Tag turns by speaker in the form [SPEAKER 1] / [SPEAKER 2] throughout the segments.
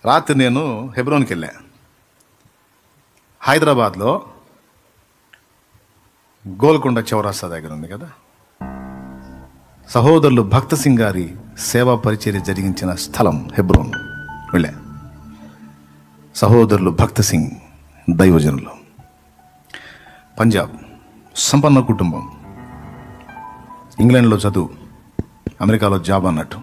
[SPEAKER 1] రాత్రి నేను హెబ్రోన్కి వెళ్ళా హైదరాబాద్లో గోల్కొండ చౌరాస్తా దగ్గర ఉంది కదా సహోదరులు భక్త సింగ్ గారి సేవా పరిచర్య జరిగించిన స్థలం హెబ్రోన్ వెళ్ళా సహోదరులు భక్త సింగ్ దైవజనులు పంజాబ్ సంపన్న కుటుంబం ఇంగ్లాండ్లో చదువు అమెరికాలో జాబ్ అన్నట్టు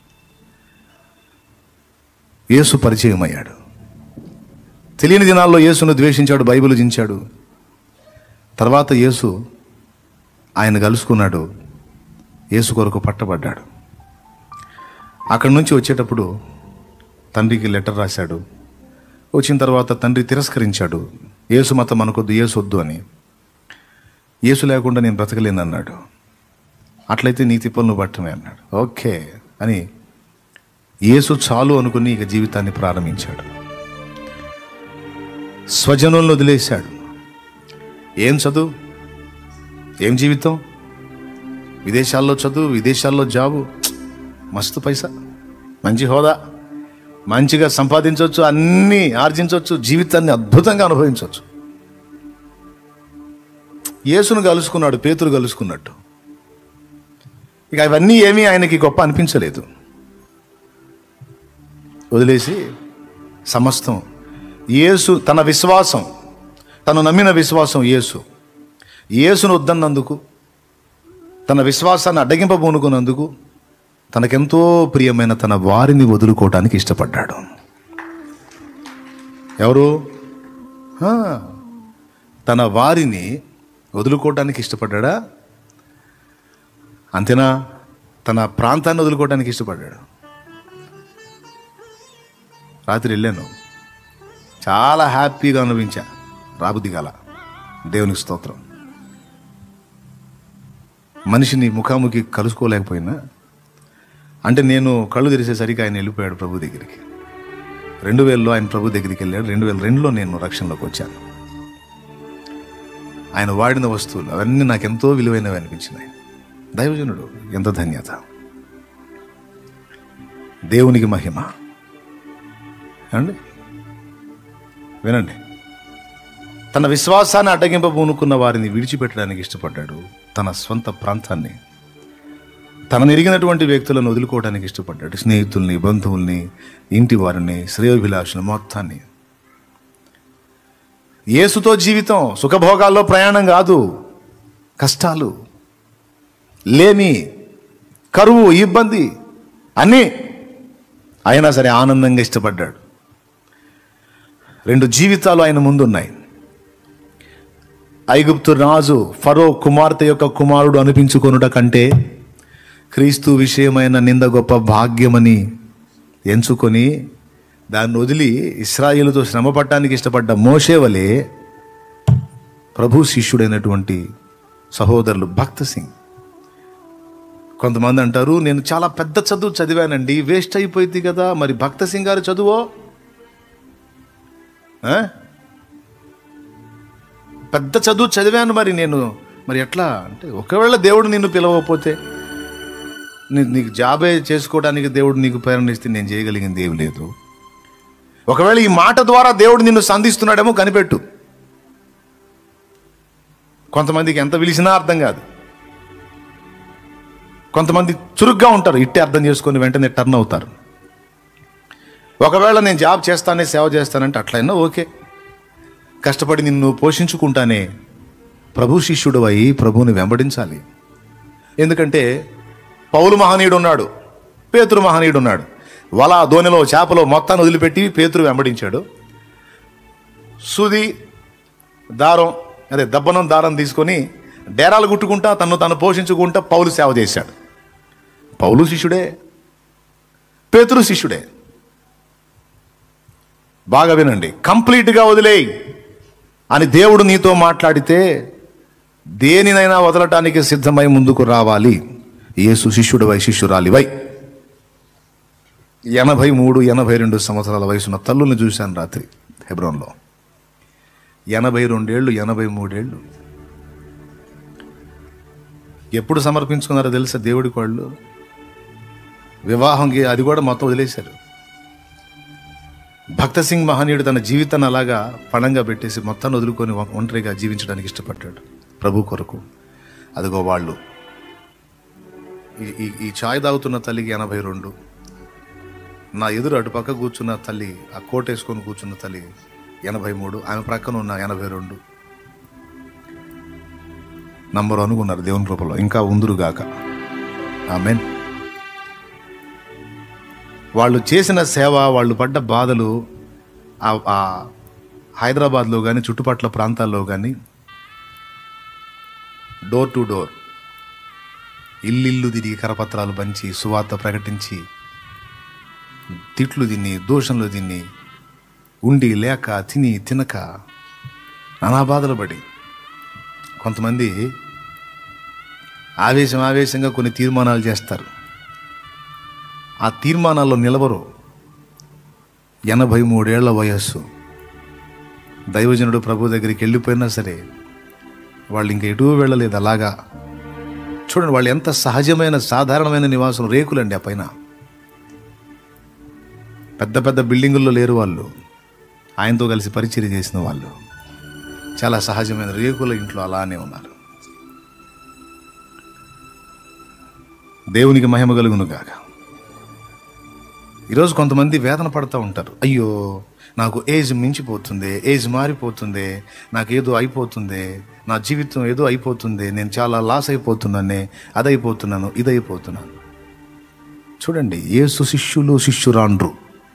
[SPEAKER 1] యేసు పరిచయం అయ్యాడు తెలియని దినాల్లో యేసును ద్వేషించాడు బైబిల్ జించాడు తర్వాత యేసు ఆయన కలుసుకున్నాడు యేసు కొరకు పట్టబడ్డాడు అక్కడి నుంచి వచ్చేటప్పుడు తండ్రికి లెటర్ రాశాడు వచ్చిన తర్వాత తండ్రి తిరస్కరించాడు యేసు మతం మనకొద్దు యేసు వద్దు అని యేసు లేకుండా నేను బ్రతకలేను అన్నాడు అట్లయితే నీ తిప్పలు నువ్వు పట్టమే అన్నాడు ఓకే అని యేసు చాలు అనుకుని ఇక జీవితాన్ని ప్రారంభించాడు స్వజనులను వదిలేశాడు ఏం చదువు ఏం జీవితం విదేశాల్లో చదువు విదేశాల్లో జాబు మస్తు పైసా మంచి హోదా మంచిగా సంపాదించవచ్చు అన్నీ ఆర్జించవచ్చు జీవితాన్ని అద్భుతంగా అనుభవించవచ్చు యేసును కలుసుకున్నాడు పేతురు కలుసుకున్నట్టు ఇక అవన్నీ ఏమీ ఆయనకి గొప్ప అనిపించలేదు వదిలేసి సమస్తం యేసు తన విశ్వాసం తను నమ్మిన విశ్వాసం యేసు యేసును వద్దన్నందుకు తన విశ్వాసాన్ని అడ్డగింపబూనుకున్నందుకు తనకెంతో ప్రియమైన తన వారిని వదులుకోవటానికి ఇష్టపడ్డాడు ఎవరు ఆ, తన వారిని వదులుకోవటానికి ఇష్టపడ్డా అంతేనా తన ప్రాంతాన్ని వదులుకోవడానికి ఇష్టపడ్డాడు రాత్రి వెళ్ళాను చాలా హ్యాపీగా అనుభవించా రాబుద్ది గల దేవునికి స్తోత్రం మనిషిని ముఖాముఖి కలుసుకోలేకపోయినా అంటే నేను కళ్ళు తెరిసేసరికి ఆయన వెళ్ళిపోయాడు ప్రభు దగ్గరికి రెండు వేలలో ఆయన ప్రభు దగ్గరికి వెళ్ళాడు రెండు వేల రెండులో నేను రక్షణలోకి వచ్చాను ఆయన వాడిన వస్తువులు అవన్నీ నాకు ఎంతో విలువైనవి అనిపించినాయి దైవజనుడు ఎంత ధన్యత దేవునికి మహిమ అండి వినండి తన విశ్వాసాన్ని అడ్డగింపబూనుకున్న వారిని విడిచిపెట్టడానికి ఇష్టపడ్డాడు తన స్వంత ప్రాంతాన్ని తనను ఎరిగినటువంటి వ్యక్తులను వదులుకోవడానికి ఇష్టపడ్డాడు స్నేహితుల్ని బంధువుల్ని ఇంటి వారిని శ్రేయోభిలాషులు మొత్తాన్ని యేసుతో జీవితం సుఖభోగాల్లో ప్రయాణం కాదు కష్టాలు లేమి కరువు ఇబ్బంది అన్నీ అయినా సరే ఆనందంగా ఇష్టపడ్డాడు రెండు జీవితాలు ఆయన ముందున్నాయి ఐగుప్తు రాజు ఫరో కుమార్తె యొక్క కుమారుడు అనిపించుకొనుట కంటే క్రీస్తు విషయమైన నింద గొప్ప భాగ్యమని ఎంచుకొని దాన్ని వదిలి ఇస్రాయేలుతో శ్రమ పట్టడానికి ఇష్టపడ్డ మోషే వలె ప్రభు శిష్యుడైనటువంటి సహోదరులు భక్త సింగ్ కొంతమంది అంటారు నేను చాలా పెద్ద చదువు చదివానండి వేస్ట్ అయిపోయింది కదా మరి భక్త సింగ్ గారు చదువో ఆ? పెద్ద చదువు చదివాను మరి నేను మరి ఎట్లా అంటే ఒకవేళ దేవుడు నిన్ను పిలవకపోతే నీ- నీకు జాబే చేసుకోవడానికి దేవుడు నీకు ప్రేరణ ఇస్తే నేను చేయగలిగింది ఏమి లేదు ఒకవేళ ఈ మాట ద్వారా దేవుడు నిన్ను సంధిస్తున్నాడేమో కనిపెట్టు కొంతమందికి ఎంత పిలిచినా అర్థం కాదు కొంతమంది చురుగ్గా ఉంటారు ఇట్టే అర్థం చేసుకొని వెంటనే టర్న్ అవుతారు ఒకవేళ నేను జాబ్ చేస్తానే సేవ చేస్తానంటే అట్లయినా ఓకే కష్టపడి నిన్ను పోషించుకుంటానే ప్రభు శిష్యుడు అయి ప్రభువుని వెంబడించాలి ఎందుకంటే పౌలు మహనీయుడు ఉన్నాడు పేతురు మహనీయుడు ఉన్నాడు వల దోణిలో చేపలో మొత్తాన్ని వదిలిపెట్టి పేతురు వెంబడించాడు సూది దారం అదే దబ్బనం దారం తీసుకొని డేరాలు గుట్టుకుంటా తను తను పోషించుకుంటా పౌలు సేవ చేశాడు పౌలు శిష్యుడే పేతురు శిష్యుడే బాగా వినండి కంప్లీట్గా వదిలేయి అని దేవుడు నీతో మాట్లాడితే దేనినైనా వదలటానికి సిద్ధమై ముందుకు రావాలి యేసు శిష్యుడివై శిష్యురాలివై ఎనభై మూడు ఎనభై రెండు సంవత్సరాల వయసున్న తల్లుల్ని చూశాను రాత్రి హెబ్రోన్లో ఎనభై రెండేళ్ళు ఎనభై మూడేళ్ళు ఎప్పుడు సమర్పించుకున్నారో తెలుసా దేవుడికి వాళ్ళు వివాహంకి అది కూడా మొత్తం వదిలేశారు భక్త సింగ్ మహనీయుడు తన జీవితాన్ని అలాగా పణంగా పెట్టేసి మొత్తాన్ని వదులుకొని ఒ- ఒంటరిగా జీవించడానికి ఇష్టపడ్డాడు ప్రభు కొరకు అదిగో వాళ్ళు ఈ- ఈ ఈ ఛాయ్ తాగుతున్న తల్లికి ఎనభై రెండు నా ఎదురు అటు పక్క కూర్చున్న తల్లి ఆ కోట్ వేసుకొని కూర్చున్న తల్లి ఎనభై మూడు ఆమె ప్రక్కన ఉన్న ఎనభై రెండు నంబర్ అనుకున్నారు దేవుని కృపలో ఇంకా ఉందురుగాక ఆమెన్ వాళ్ళు చేసిన సేవ వాళ్ళు పడ్డ బాధలు ఆ- ఆ హైదరాబాద్లో కానీ చుట్టుపక్కల ప్రాంతాల్లో కానీ డోర్ టు డోర్ ఇల్లిల్లు తిరిగి కరపత్రాలు పంచి సువార్త ప్రకటించి తిట్లు తిని దోషంలో తిని ఉండి లేక తిని తినక నానా బాధలు పడి కొంతమంది ఆవేశం ఆవేశంగా కొన్ని తీర్మానాలు చేస్తారు ఆ తీర్మానాల్లో నిలవరు ఎనభై మూడేళ్ల వయస్సు దైవజనుడు ప్రభు దగ్గరికి వెళ్ళిపోయినా సరే వాళ్ళు ఇంక ఎటూ వెళ్ళలేదు అలాగా చూడండి వాళ్ళు ఎంత సహజమైన సాధారణమైన నివాసం రేకులండి ఆ పైన పెద్ద పెద్ద బిల్డింగుల్లో లేరు వాళ్ళు ఆయనతో కలిసి పరిచయం చేసిన వాళ్ళు చాలా సహజమైన రేకుల ఇంట్లో అలానే ఉన్నారు దేవునికి మహిమ కలుగును గాక ఈరోజు కొంతమంది వేదన పడుతూ ఉంటారు అయ్యో నాకు ఏజ్ మించిపోతుంది ఏజ్ మారిపోతుంది నాకు ఏదో అయిపోతుంది నా జీవితం ఏదో అయిపోతుంది నేను చాలా లాస్ అయిపోతున్నానే అదైపోతున్నాను ఇదైపోతున్నాను చూడండి ఏసు శిష్యులు శిష్యురాండ్రు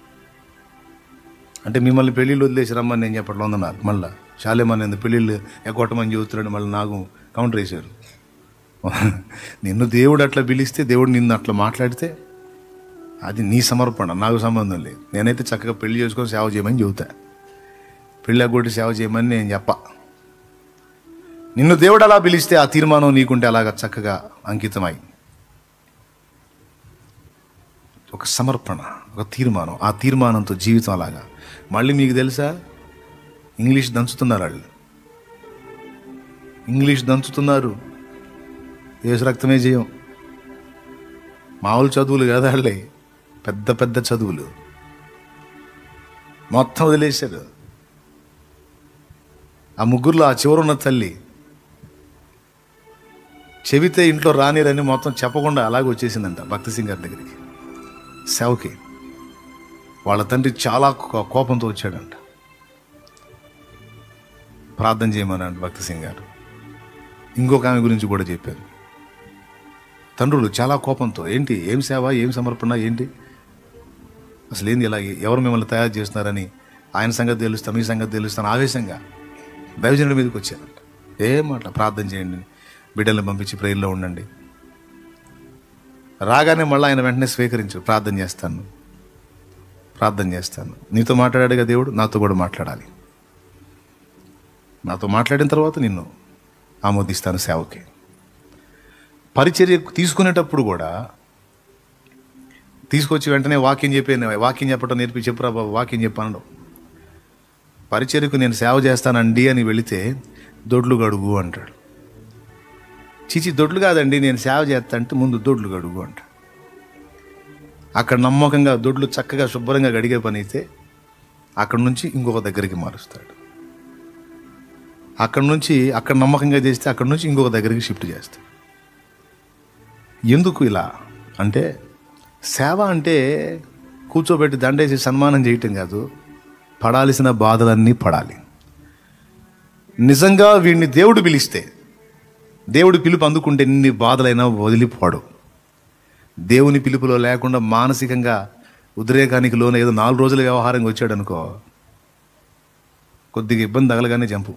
[SPEAKER 1] అంటే మిమ్మల్ని పెళ్ళిళ్ళు వదిలేసి రమ్మని నేను చెప్పట్లో ఉందన్నారు మళ్ళా శాలేమని ఎందుకు పెళ్ళిళ్ళు ఎగ్గొట్టమని చెబుతున్నాడు మళ్ళీ నాకు కౌంటర్ వేశారు నిన్ను దేవుడు అట్లా పిలిస్తే దేవుడు నిన్ను అట్లా మాట్లాడితే అది నీ సమర్పణ నాకు సంబంధం లేదు నేనైతే చక్కగా పెళ్లి చేసుకొని సేవ చేయమని చెబుతా పెళ్ళి కొట్టి సేవ చేయమని నేను చెప్ప నిన్ను దేవుడు అలా పిలిస్తే ఆ తీర్మానం నీకుంటే అలాగా చక్కగా అంకితమై ఒక సమర్పణ ఒక తీర్మానం ఆ తీర్మానంతో జీవితం అలాగా మళ్ళీ మీకు తెలుసా ఇంగ్లీష్ దంచుతున్నారు వాళ్ళు ఇంగ్లీష్ దంచుతున్నారు ఏసు రక్తమే చేయం మామూలు చదువులు కాదు వాళ్ళే పెద్ద పెద్ద చదువులు మొత్తం వదిలేశారు ఆ ముగ్గురులో ఆ చివరున్న తల్లి చెబితే ఇంట్లో రానిరని మొత్తం చెప్పకుండా అలాగే వచ్చేసిందంట భక్తి సింగ్ గారి దగ్గరికి సేవకి వాళ్ళ తండ్రి చాలా కో- కోపంతో వచ్చాడంట ప్రార్థన చేయమన్నాడు భక్తి సింగ్ గారు ఇంకొక ఆమె గురించి కూడా చెప్పారు తండ్రులు చాలా కోపంతో ఏంటి ఏం సేవ ఏం సమర్పణ ఏంటి అసలు ఏంది ఇలా ఎవరు మిమ్మల్ని తయారు చేస్తున్నారని ఆయన సంగతి తెలుస్తాను ఈ సంగతి తెలుస్తాను ఆవేశంగా దైవజనుడి మీదకి వచ్చారంట ఏం అట్లా ప్రార్థన చేయండి బిడ్డల్ని పంపించి ప్రేయర్లో ఉండండి రాగానే మళ్ళీ ఆయన వెంటనే స్వీకరించు ప్రార్థన చేస్తాను ప్రార్థన చేస్తాను నీతో మాట్లాడాడుగా దేవుడు నాతో కూడా మాట్లాడాలి నాతో మాట్లాడిన తర్వాత నిన్ను ఆమోదిస్తాను సేవకి పరిచర్య తీసుకునేటప్పుడు కూడా తీసుకొచ్చి వెంటనే వాక్యం చెప్పాను వాక్యం చెప్పడం నేర్పి చెప్పురా బాబు వాక్యం చెప్పాను పరిచర్యకు నేను సేవ చేస్తానండి అని వెళితే దొడ్లు గడుగు అంటాడు చిచి దొడ్లు కాదండి నేను సేవ చేస్తా అంటే ముందు దొడ్లు గడుగు అంటాడు అక్కడ నమ్మకంగా దొడ్లు చక్కగా శుభ్రంగా గడిగే పని అయితే అక్కడ నుంచి ఇంకొక దగ్గరికి మారుస్తాడు అక్కడ నుంచి అక్కడ నమ్మకంగా చేస్తే అక్కడ నుంచి ఇంకొక దగ్గరికి షిఫ్ట్ చేస్తాడు ఎందుకు ఇలా అంటే సేవ అంటే కూర్చోబెట్టి దండేసి సన్మానం చేయటం కాదు పడాల్సిన బాధలన్నీ పడాలి నిజంగా వీడిని దేవుడు పిలిస్తే దేవుడు పిలుపు అందుకుంటే ఎన్ని బాధలైనా వదిలిపోడు దేవుని పిలుపులో లేకుండా మానసికంగా ఉద్రేకానికి లోన ఏదో నాలుగు రోజుల వ్యవహారంగా వచ్చాడు అనుకో కొద్దిగా ఇబ్బంది తగలగానే జంపు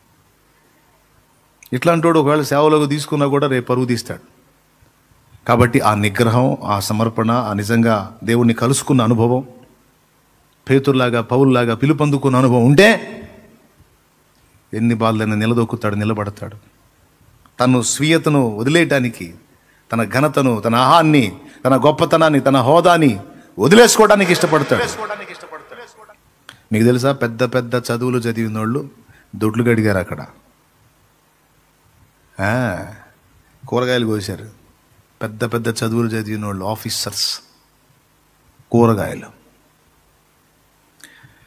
[SPEAKER 1] ఇట్లాంటోడు ఒకవేళ సేవలోకి తీసుకున్నా కూడా రేపు పరువు తీస్తాడు కాబట్టి ఆ నిగ్రహం ఆ సమర్పణ ఆ నిజంగా దేవుణ్ణి కలుసుకున్న అనుభవం పేతుర్లాగా పౌరులాగా పిలుపందుకున్న అనుభవం ఉంటే ఎన్ని బాధలైనా నిలదొక్కుతాడు నిలబడతాడు తను స్వీయతను వదిలేయటానికి తన ఘనతను తన ఆహాన్ని తన గొప్పతనాన్ని తన హోదాని వదిలేసుకోవడానికి ఇష్టపడతాడు మీకు తెలుసా పెద్ద పెద్ద చదువులు చదివిన వాళ్ళు దొడ్లు గడిగారు అక్కడ ఆ, కూరగాయలు కోసారు పెద్ద పెద్ద చదువులు చదివిన వాళ్ళు ఆఫీసర్స్ కూరగాయలు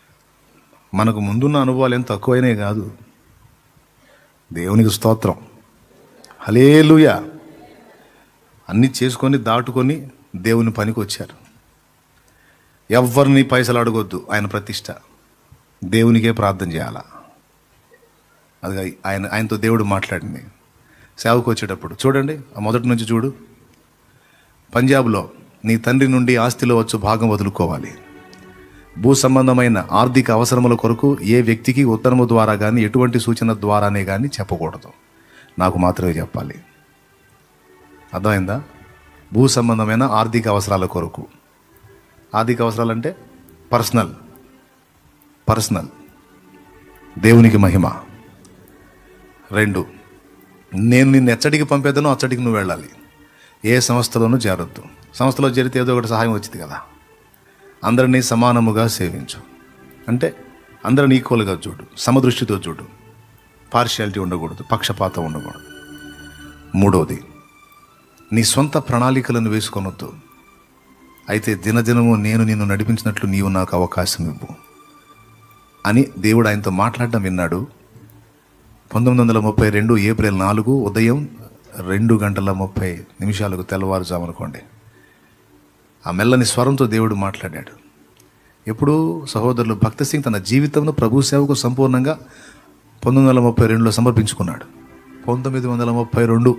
[SPEAKER 1] మనకు ముందున్న అనుభవాలు ఏం తక్కువైనవి కాదు దేవునికి స్తోత్రం హలేలుయా అన్నీ చేసుకొని దాటుకొని దేవుని పనికి వచ్చారు ఎవరిని పైసలు అడగొద్దు ఆయన ప్రతిష్ట దేవునికే ప్రార్థన చేయాలా అది ఆయన ఆయనతో దేవుడు మాట్లాడింది సేవకు వచ్చేటప్పుడు చూడండి ఆ మొదటి నుంచి చూడు పంజాబ్లో నీ తండ్రి నుండి ఆస్తిలో వచ్చు భాగం వదులుకోవాలి భూ సంబంధమైన ఆర్థిక అవసరముల కొరకు ఏ వ్యక్తికి ఉత్తరము ద్వారా కానీ ఎటువంటి సూచన ద్వారానే కానీ చెప్పకూడదు నాకు మాత్రమే చెప్పాలి అర్థమైందా భూ సంబంధమైన ఆర్థిక అవసరాల కొరకు ఆర్థిక అవసరాలంటే పర్సనల్ పర్సనల్ దేవునికి మహిమ రెండు నేను నిన్ను ఎచ్చడికి పంపేదనో అచ్చడికి నువ్వు వెళ్ళాలి ఏ సంస్థలోనూ చేరొద్దు సంస్థలో చేరితే ఏదో ఒకటి సహాయం వచ్చింది కదా అందరినీ సమానముగా సేవించు అంటే అందరిని ఈక్వల్గా చూడు సమదృష్టితో చూడు పార్షియాలిటీ ఉండకూడదు పక్షపాతం ఉండకూడదు మూడవది నీ సొంత ప్రణాళికలను వేసుకొనొద్దు అయితే దినదినము నేను నిన్ను నడిపించినట్లు నీవు నాకు అవకాశం ఇవ్వు అని దేవుడు ఆయనతో మాట్లాడడం విన్నాడు పంతొమ్మిది వందల ముప్పై రెండు ఏప్రిల్ నాలుగు ఉదయం రెండు గంటల ముప్పై నిమిషాలకు తెల్లవారుజామనుకోండి ఆ మెల్లని స్వరంతో దేవుడు మాట్లాడాడు ఎప్పుడు సహోదరులు భక్త సింగ్ తన జీవితంలో ప్రభు సేవకు సంపూర్ణంగా పంతొమ్మిది వందల ముప్పై రెండులో సమర్పించుకున్నాడు పంతొమ్మిది వందల ముప్పై రెండు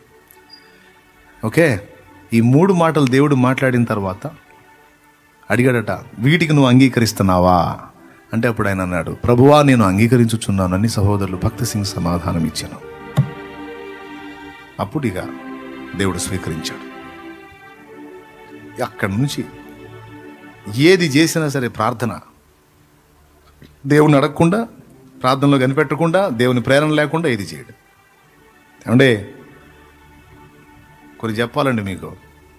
[SPEAKER 1] ఓకే ఈ మూడు మాటలు దేవుడు మాట్లాడిన తర్వాత అడిగాడట వీటికి నువ్వు అంగీకరిస్తున్నావా అంటే అప్పుడు ఆయన అన్నాడు ప్రభువా నేను అంగీకరించుచున్నానని సహోదరులు భక్త సింగ్ సమాధానం ఇచ్చాను అప్పుడు ఇక దేవుడు స్వీకరించాడు అక్కడి నుంచి ఏది చేసినా సరే ప్రార్థన దేవుని అడగకుండా ప్రార్థనలో కనిపెట్టకుండా దేవుని ప్రేరణ లేకుండా ఏది చేయడు ఏమండే కొన్ని చెప్పాలండి మీకు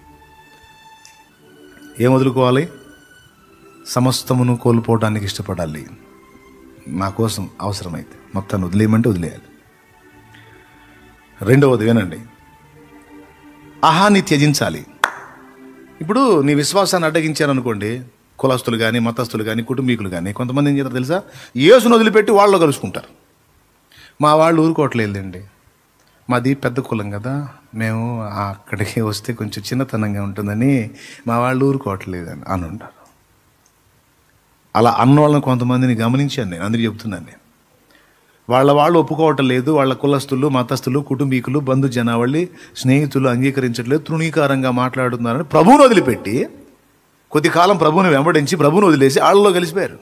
[SPEAKER 1] ఏం వదులుకోవాలి సమస్తమును కోల్పోవడానికి ఇష్టపడాలి నా కోసం అవసరమైతే మొత్తాన్ని వదిలేయమంటే వదిలేయాలి రెండవది వినండి అహాన్ని త్యజించాలి ఇప్పుడు నీ విశ్వాసాన్ని అడ్డగించారనుకోండి కులస్తులు కానీ మతస్థులు కానీ కుటుంబీకులు కానీ కొంతమంది ఏం చేస్తారు తెలుసా యేసును వదిలిపెట్టి వాళ్ళు కలుసుకుంటారు మా వాళ్ళు ఊరుకోవట్లేదండి మాది పెద్ద కులం కదా మేము అక్కడికి వస్తే కొంచెం చిన్నతనంగా ఉంటుందని మా వాళ్ళు ఊరుకోవట్లేదని అని ఉంటారు అలా అన్న వాళ్ళని కొంతమందిని గమనించాను నేను అందరికీ చెప్తున్నాను నేను వాళ్ళ వాళ్ళు ఒప్పుకోవటం లేదు వాళ్ళ కులస్తులు మతస్థులు కుటుంబీకులు బంధు జనావళి స్నేహితులు అంగీకరించట్లేదు తృణీకారంగా మాట్లాడుతున్నారని ప్రభువును వదిలిపెట్టి కొద్ది కాలం ప్రభువుని వెంబడించి ప్రభువును వదిలేసి వాళ్ళలో కలిసిపోయారు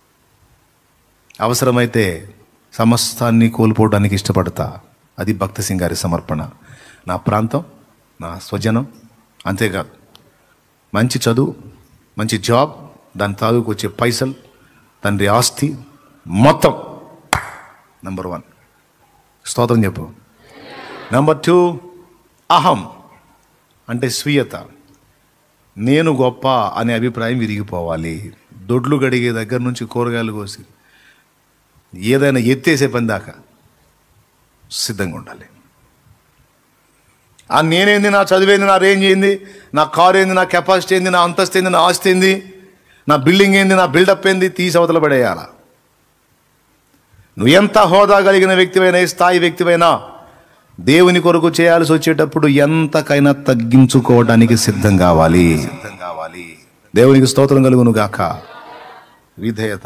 [SPEAKER 1] అవసరమైతే సమస్తాన్ని కోల్పోవడానికి ఇష్టపడతా అది భక్త సింగ్ గారి సమర్పణ నా ప్రాంతం నా స్వజనం అంతేకాదు మంచి చదువు మంచి జాబ్ దాని తాలూకు వచ్చే పైసలు తండ్రి ఆస్తి మొత్తం నంబర్ వన్ స్తోత్రం చెప్పు నెంబర్ టూ అహం అంటే స్వీయత నేను గొప్ప అనే అభిప్రాయం విరిగిపోవాలి దొడ్లు గడిగే దగ్గర నుంచి కూరగాయలు కోసి ఏదైనా ఎత్తేసే పని దాకా సిద్ధంగా ఉండాలి ఆ నేనేంది నా చదివేంది నా రేంజ్ ఏంది నా కారు ఏంది నా కెపాసిటీ ఏంది నా అంతస్తు ఏంది నా ఆస్తి ఏంది నా బిల్డింగ్ ఏంది నా బిల్డప్ ఏంది తీసి అవతల పడేయాల నువ్వు ఎంత హోదా కలిగిన వ్యక్తివైనా ఏ స్థాయి వ్యక్తివైనా దేవుని కొరకు చేయాల్సి వచ్చేటప్పుడు ఎంతకైనా తగ్గించుకోవడానికి సిద్ధం కావాలి సిద్ధం కావాలి దేవునికి స్తోత్రం కలుగును గాక విధేయత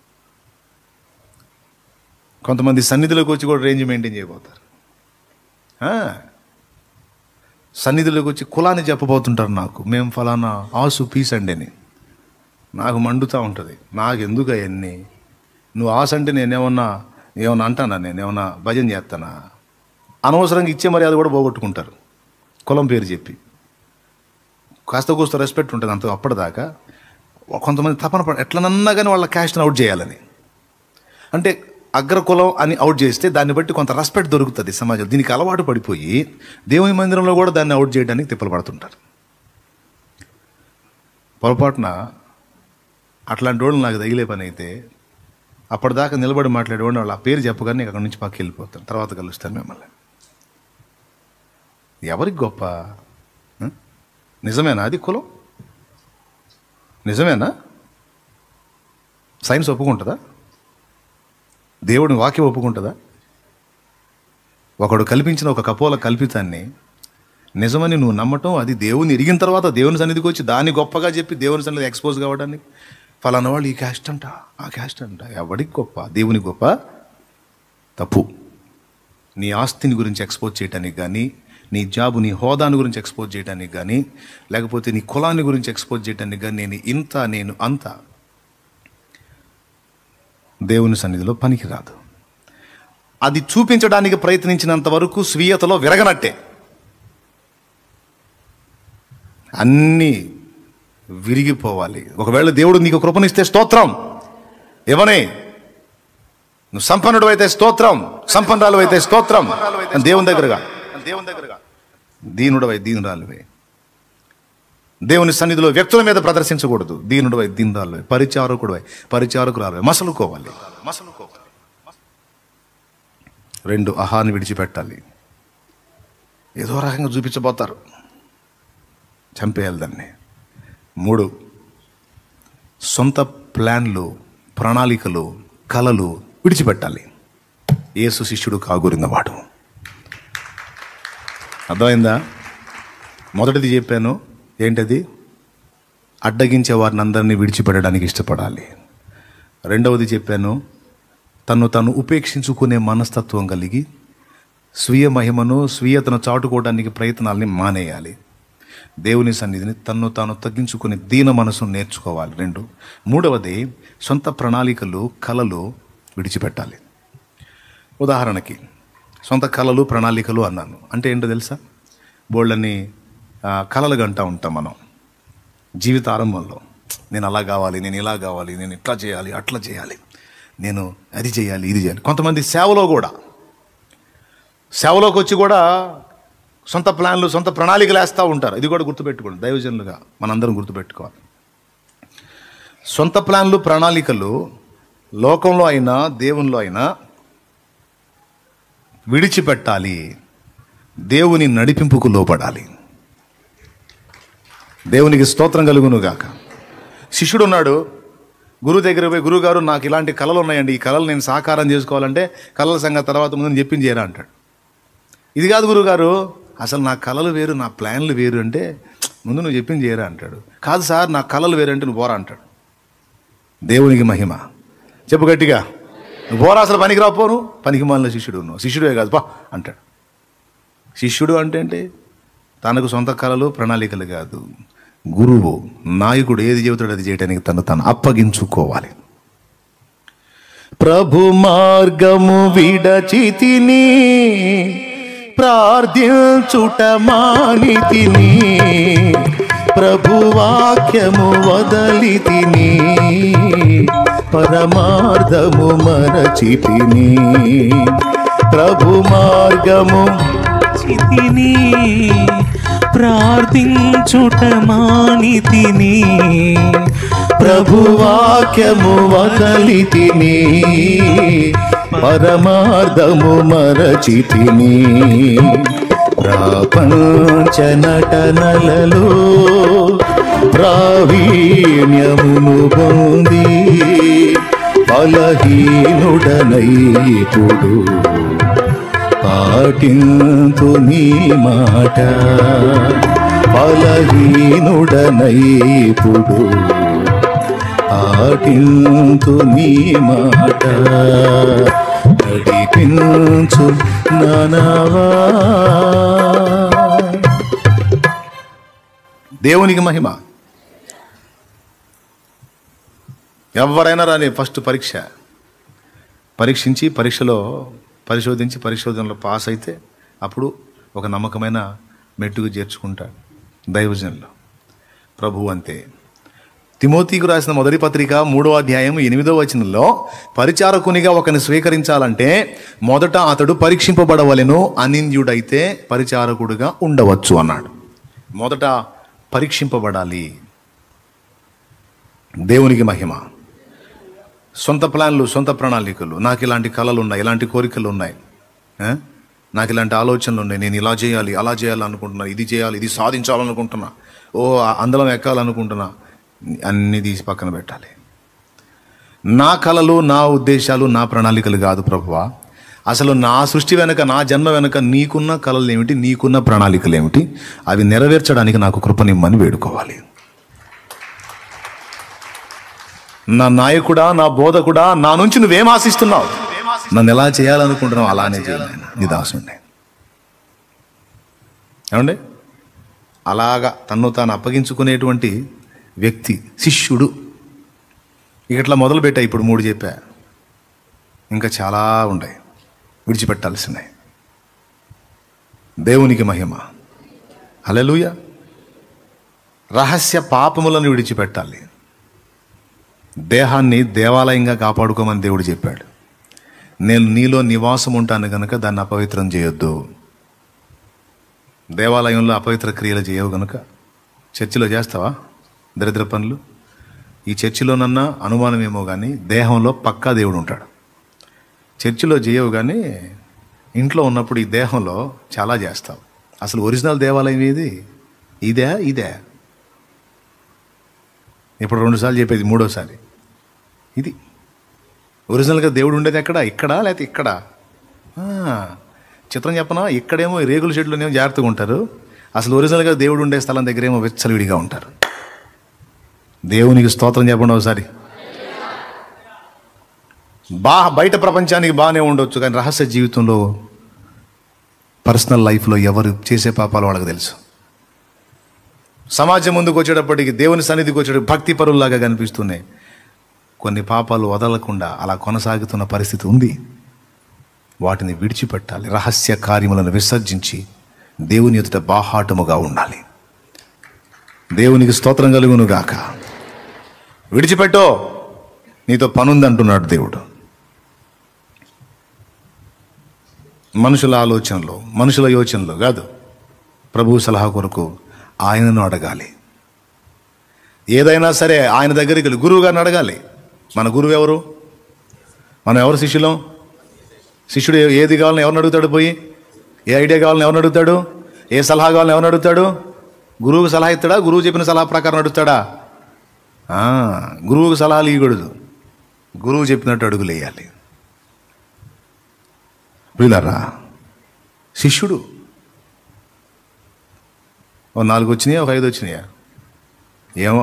[SPEAKER 1] కొంతమంది సన్నిధిలోకి వచ్చి కూడా రేంజ్ మెయింటైన్ చేయబోతారు ఆ, సన్నిధిలోకి వచ్చి కులాన్ని చెప్పబోతుంటారు నాకు మేము ఫలానా ఆసు పీస్ అండి అని నాకు మండుతూ ఉంటుంది నాకు ఎందుకు అవన్నీ నువ్వు ఆశ అంటే నేనేమన్నా ఏమన్నా అంటానా నేనేమన్నా భజన చేస్తానా అనవసరంగా ఇచ్చే మర్యాద కూడా పోగొట్టుకుంటారు కులం పేరు చెప్పి కాస్త కూస్త రెస్పెక్ట్ ఉంటుంది అంత అప్పటిదాకా కొంతమంది తపన పడ ఎట్లనన్నా కానీ వాళ్ళ క్యాస్ట్ని అవుట్ చేయాలని అంటే అగ్రకులం అని అవుట్ చేస్తే దాన్ని బట్టి కొంత రెస్పెక్ట్ దొరుకుతుంది సమాజం దీనికి అలవాటు పడిపోయి దేవుని మందిరంలో కూడా దాన్ని అవుట్ చేయడానికి తిప్పలు పడుతుంటారు పొరపాటున అట్లాంటి వాళ్ళు నాకు తగిలే పని అయితే అప్పటిదాకా నిలబడి మాట్లాడేవాడిని వాళ్ళు ఆ పేరు చెప్పగానే అక్కడి నుంచి పక్కకి వెళ్ళిపోతాను తర్వాత కలుస్తాను మిమ్మల్ని ఎవరికి గొప్ప ఆ? నిజమేనా అది కులం నిజమేనా సైన్స్ ఒప్పుకుంటుందా దేవుడిని వాక్యం ఒప్పుకుంటుందా ఒకడు కల్పించిన ఒక కపోల కల్పితాన్ని నిజమని నువ్వు నమ్మటం అది దేవుని ఎరిగిన తర్వాత దేవుని సన్నిధికి వచ్చి దాన్ని గొప్పగా చెప్పి దేవుని సన్నిధి ఎక్స్పోజ్ కావడానికి ఫలానా వాళ్ళు ఈ క్యాస్ట్ అంట ఆ క్యాస్ట్ అంట ఎవడికి గొప్ప దేవుని గొప్ప తప్పు నీ ఆస్తిని గురించి ఎక్స్పోజ్ చేయడానికి కానీ నీ జాబు నీ హోదాని గురించి ఎక్స్పోజ్ చేయడానికి కానీ లేకపోతే నీ కులాన్ని గురించి ఎక్స్పోజ్ చేయడానికి కానీ నేను ఇంత నేను అంత దేవుని సన్నిధిలో పనికిరాదు అది చూపించడానికి ప్రయత్నించినంత వరకు స్వీయతలో విరగనట్టే అన్నీ విరిగిపోవాలి ఒకవేళ దేవుడు నీకు కృపనిస్తే స్తోత్రం ఇవ్వనే నువ్వు సంపన్నుడు అయితే స్తోత్రం సంపన్నురాలు అయితే స్తోత్రం దేవుని దగ్గరగా దేవుని దగ్గరగా దీనుడవై దీనురాలువే దేవుని సన్నిధిలో వ్యక్తుల మీద ప్రదర్శించకూడదు దీనుడవై దీనురాలువే పరిచారకుడువై పరిచారకురాలువై మసలుకోవాలి మసలుకోవాలి రెండు అహాన్ని విడిచిపెట్టాలి ఏదో రకంగా చూపించబోతారు చంపేయాలి దాన్ని మూడు సొంత ప్లాన్లు ప్రణాళికలు కలలు విడిచిపెట్టాలి యేసు శిష్యుడు కాగురినవాడు అర్థమైందా మొదటిది చెప్పాను ఏంటది అడ్డగించే వారిని అందరినీ విడిచిపెట్టడానికి ఇష్టపడాలి రెండవది చెప్పాను తను తను ఉపేక్షించుకునే మనస్తత్వం కలిగి స్వీయ మహిమను స్వీయతను చాటుకోవడానికి ప్రయత్నాల్ని మానేయాలి దేవుని సన్నిధిని తన్ను తాను తగ్గించుకునే దీన మనసును నేర్చుకోవాలి రెండు మూడవది సొంత ప్రణాళికలు కలలు విడిచిపెట్టాలి ఉదాహరణకి సొంత కళలు ప్రణాళికలు అన్నాను అంటే ఏంటో తెలుసా బోళ్ళని ఆ, కలలు గంటా ఉంటాం మనం జీవిత ఆరంభంలో నేను అలా కావాలి నేను ఇలా కావాలి నేను ఇట్లా చేయాలి అట్లా చేయాలి నేను అది చేయాలి ఇది చేయాలి కొంతమంది సేవలో కూడా సేవలోకి వచ్చి కూడా సొంత ప్లాన్లు సొంత ప్రణాళికలు వేస్తూ ఉంటారు ఇది కూడా గుర్తుపెట్టుకోండి దైవజనులుగా మనందరం గుర్తుపెట్టుకోవాలి సొంత ప్లాన్లు ప్రణాళికలు లోకంలో అయినా దేవునిలో అయినా విడిచిపెట్టాలి దేవుని నడిపింపుకు లోపడాలి దేవునికి స్తోత్రం కలుగును గాక శిష్యుడు ఉన్నాడు గురువు దగ్గర పోయి గురువుగారు నాకు ఇలాంటి కళలు ఉన్నాయండి ఈ కళలు నేను సాకారం చేసుకోవాలంటే కళల సంగతి తర్వాత ముందు నేను చెప్పింది చేయరా అంటాడు ఇది కాదు గురువుగారు అసలు నా కళలు వేరు నా ప్లాన్లు వేరు అంటే ముందు నువ్వు చెప్పింది చేయరా అంటాడు కాదు సార్ నా కళలు వేరు అంటే నువ్వు పోరా అంటాడు దేవునికి మహిమ చెప్పు గట్టిగా నువ్వు పోరా అసలు పనికి రాపోను పనికి మాలిన శిష్యుడు నువ్వు శిష్యుడే కాదు పా అంటాడు శిష్యుడు అంటే ఏంటి తనకు సొంత కళలు ప్రణాళికలు కాదు గురువు నాయకుడు ఏది చెబుతాడో అది చేయడానికి తను తను అప్పగించుకోవాలి ప్రభు మార్గము విడచితిని ప్రార్థించుట మానితిని ప్రభు వాక్యము వదలి తిని పరమార్థము మరచితిని ప్రభు మార్గము
[SPEAKER 2] చితిని ప్రార్థించుట మానితిని
[SPEAKER 1] ప్రభు వాక్యము వదలి తిని పరమార్థము మరచితిని ప్రపంచ నటనలలో ప్రావీణ్యమును పొంది బలహీనుడనైపుడు పాటింతు నీ మాట బలహీనుడనైపుడు పాటింతు నీ మాట నడిపించు నానావా దేవునికి మహిమ ఎవరైనా రాని ఫస్ట్ పరీక్ష పరీక్షించి పరీక్షలో పరిశోధించి పరిశోధనలో పాస్ అయితే అప్పుడు ఒక నమ్మకమైన మెట్టుకు చేర్చుకుంటాడు దైవజనులు ప్రభు అంతే తిమోతికి రాసిన మొదటి పత్రిక మూడో అధ్యాయం ఎనిమిదో వచనంలో పరిచారకునిగా ఒకరిని స్వీకరించాలంటే మొదట అతడు పరీక్షింపబడవలెను అనింద్యుడైతే పరిచారకుడుగా ఉండవచ్చు అన్నాడు మొదట పరీక్షింపబడాలి దేవునికి మహిమ సొంత ప్లాన్లు సొంత ప్రణాళికలు నాకు ఇలాంటి కళలు ఉన్నాయి ఇలాంటి కోరికలు ఉన్నాయి ఆ? నాకు ఇలాంటి ఆలోచనలు ఉన్నాయి నేను ఇలా చేయాలి అలా చేయాలి అనుకుంటున్నా ఇది చేయాలి ఇది సాధించాలనుకుంటున్నా ఓ ఆ అందలం ఎక్కాలనుకుంటున్నా అన్నీ తీసి పక్కన పెట్టాలి నా కలలు నా ఉద్దేశాలు నా ప్రణాళికలు కాదు ప్రభువా అసలు నా సృష్టి వెనుక నా జన్మ వెనుక నీకున్న కళలు ఏమిటి నీకున్న ప్రణాళికలు ఏమిటి అవి నెరవేర్చడానికి నాకు కృపనిమ్మని వేడుకోవాలి నా నాయకుడా నా బోధకుడా నా నుంచి నువ్వేం ఆశిస్తున్నావు నన్ను ఎలా చేయాలనుకుంటున్నావు అలానే చేయాలి నీ దాసుండే ఏమండి అలాగా తన్ను తాను అప్పగించుకునేటువంటి వ్యక్తి శిష్యుడు ఇక ఇట్లా మొదలు పెట్టా ఇప్పుడు మూడు చెప్పా ఇంకా చాలా ఉన్నాయి విడిచిపెట్టాల్సినవి దేవునికి మహిమ హల్లెలూయా రహస్య పాపములను విడిచిపెట్టాలి దేహాన్ని దేవాలయంగా కాపాడుకోమని దేవుడు చెప్పాడు నేను నీలో నివాసం ఉంటాను కనుక దాన్ని అపవిత్రం చేయొద్దు దేవాలయంలో అపవిత్ర క్రియలు చేయవు గనుక చర్చిలో చేస్తావా దరిద్ర పనులు ఈ చర్చిలోనన్నా అనుమానమేమో కానీ దేహంలో పక్కా దేవుడు ఉంటాడు చర్చిలో చేయవు కానీ ఇంట్లో ఉన్నప్పుడు ఈ దేహంలో చాలా చేస్తావు అసలు ఒరిజినల్ దేవాలయం ఏది ఇదే ఇదే ఇప్పుడు రెండుసార్లు చెప్పేది మూడోసారి ఇది ఒరిజినల్గా దేవుడు ఉండేది ఎక్కడ ఇక్కడ లేకపోతే ఇక్కడ ఆ, చిత్రం చెప్పనా ఇక్కడేమో ఈ రేగుల షెడ్లోనేమో జాగ్రత్తగా ఉంటారు అసలు ఒరిజినల్గా దేవుడు ఉండే స్థలం దగ్గరేమో వెచ్చలివిడిగా ఉంటారు దేవునికి స్తోత్రం చెప్పండి ఒకసారి బా బయట ప్రపంచానికి బాగానే ఉండొచ్చు కానీ రహస్య జీవితంలో పర్సనల్ లైఫ్లో ఎవరు చేసే పాపాలు వాళ్ళకి తెలుసు సమాజం ముందుకు వచ్చేటప్పటికి దేవుని సన్నిధికి వచ్చేటప్పుడు భక్తి పరుల్లాగా కనిపిస్తున్నాయి కొన్ని పాపాలు వదలకుండా అలా కొనసాగుతున్న పరిస్థితి ఉంది వాటిని విడిచిపెట్టాలి రహస్య కార్యములను విసర్జించి దేవుని ఎదుట బాహాటముగా ఉండాలి దేవునికి స్తోత్రం కలుగును గాక విడిచిపెట్టో నీతో పనుంది అంటున్నాడు దేవుడు మనుషుల ఆలోచనలు మనుషుల యోచనలు కాదు ప్రభు సలహా కొరకు ఆయనను అడగాలి ఏదైనా సరే ఆయన దగ్గరికి వెళ్ళి గురువు గారిని అడగాలి మన గురువు ఎవరు మనం ఎవరు శిష్యులం శిష్యుడు ఏ- ఏది కావాలని ఎవరిని అడుగుతాడు పోయి ఏ ఐడియా కావాలని ఎవరిని అడుగుతాడు ఏ సలహా కావాలని ఎవరిని అడుగుతాడు గురువుకు సలహా ఇస్తాడా గురువు చెప్పిన సలహా ప్రకారం అడుగుతాడా ఆ, గురువుకు సలహాలు ఇవ్వకూడదు గురువు చెప్పినట్టు అడుగులు వేయాలి వీళ్ళరా శిష్యుడు ఓ నాలుగు వచ్చినాయా ఒక ఐదు వచ్చినాయా ఏమో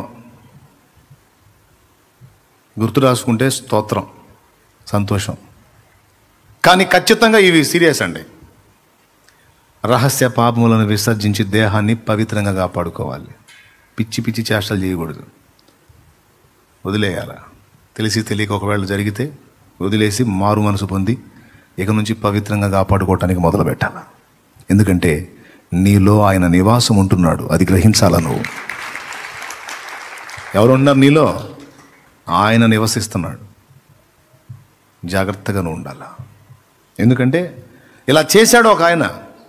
[SPEAKER 1] గుర్తు రాసుకుంటే స్తోత్రం సంతోషం కానీ ఖచ్చితంగా ఇవి సీరియస్ అండి రహస్య పాపములను విసర్జించి దేహాన్ని పవిత్రంగా కాపాడుకోవాలి పిచ్చి పిచ్చి చేష్టలు చేయకూడదు వదిలేయాల తెలిసి తెలియక ఒకవేళ జరిగితే వదిలేసి మారు మనసు పొంది ఇక నుంచి పవిత్రంగా కాపాడుకోవటానికి మొదలు పెట్టాలి ఎందుకంటే నీలో ఆయన నివాసం ఉంటున్నాడు అది గ్రహించాలా నువ్వు ఎవరున్నారు నీలో ఆయన నివసిస్తున్నాడు జాగ్రత్తగా నువ్వు ఉండాలా ఎందుకంటే ఇలా చేశాడు ఒక ఆయన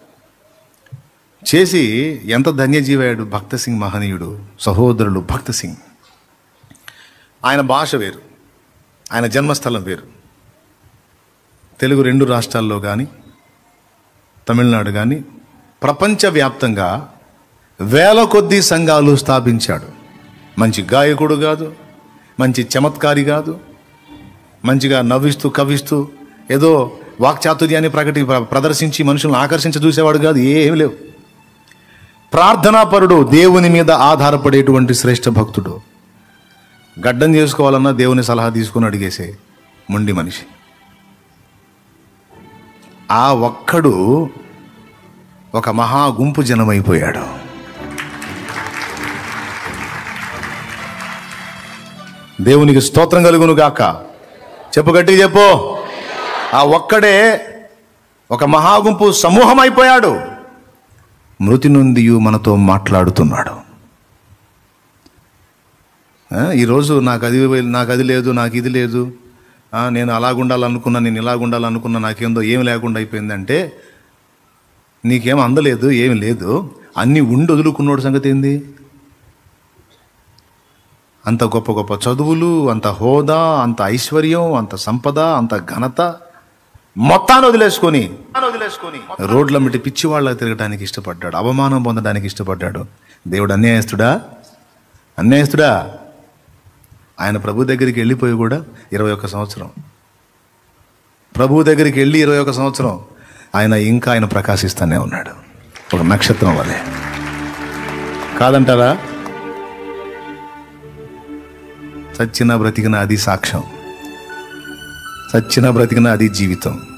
[SPEAKER 1] చేసి ఎంత ధన్యజీవాడు భక్త సింగ్ మహనీయుడు సహోదరుడు భక్త సింగ్ ఆయన భాష వేరు ఆయన జన్మస్థలం వేరు తెలుగు రెండు రాష్ట్రాల్లో కానీ తమిళనాడు కానీ ప్రపంచవ్యాప్తంగా వేల కొద్దీ సంఘాలు స్థాపించాడు మంచి గాయకుడు కాదు మంచి చమత్కారి కాదు మంచిగా నవ్విస్తూ కవిస్తూ ఏదో వాక్చాతుర్యాన్ని ప్రకటి ప్ర- ప్రదర్శించి మనుషులను ఆకర్షించ చూసేవాడు కాదు ఏమీ లేవు ప్రార్థనాపరుడు దేవుని మీద ఆధారపడేటువంటి శ్రేష్ఠ భక్తుడు గడ్డం చేసుకోవాలన్నా దేవుని సలహా తీసుకుని అడిగేసే మొండి మనిషి ఆ ఒక్కడు ఒక మహా గుంపు జనమైపోయాడు దేవునికి స్తోత్రం కలుగును గాక చెప్పు గట్టిగా చెప్పు ఆ ఒక్కడే ఒక మహాగుంపు సమూహం అయిపోయాడు మృతి నుండి మనతో మాట్లాడుతున్నాడు ఆ, ఈరోజు నాకు అది నాకు అది లేదు నాకు ఇది లేదు ఆ, నేను అలాగుండాలనుకున్నా నేను ఇలాగుండాలనుకున్నా నాకేందో ఏం లేకుండా అయిపోయిందంటే నీకేం అందలేదు ఏమి లేదు అన్నీ ఉండి వదులుకున్నోడు సంగతి ఏంది అంత గొప్ప గొప్ప చదువులు అంత హోదా అంత ఐశ్వర్యం అంత సంపద అంత ఘనత మొత్తాన్ని వదిలేసుకొని రోడ్ల మిట్టి పిచ్చి వాళ్ళ తిరగడానికి ఇష్టపడ్డాడు అవమానం పొందడానికి ఇష్టపడ్డాడు దేవుడు అన్యాయస్తుడా అన్యాయస్తుడా ఆయన ప్రభు దగ్గరికి వెళ్ళిపోయి కూడా ఇరవై ఒక్క సంవత్సరం ప్రభు దగ్గరికి వెళ్ళి ఇరవై ఒక్క సంవత్సరం ఆయన ఇంకా ఆయన ప్రకాశిస్తానే ఉన్నాడు ఒక నక్షత్రం వలె కాదంటారా చచ్చిన బ్రతికిన అది సాక్ష్యం చచ్చిన బ్రతికిన అది జీవితం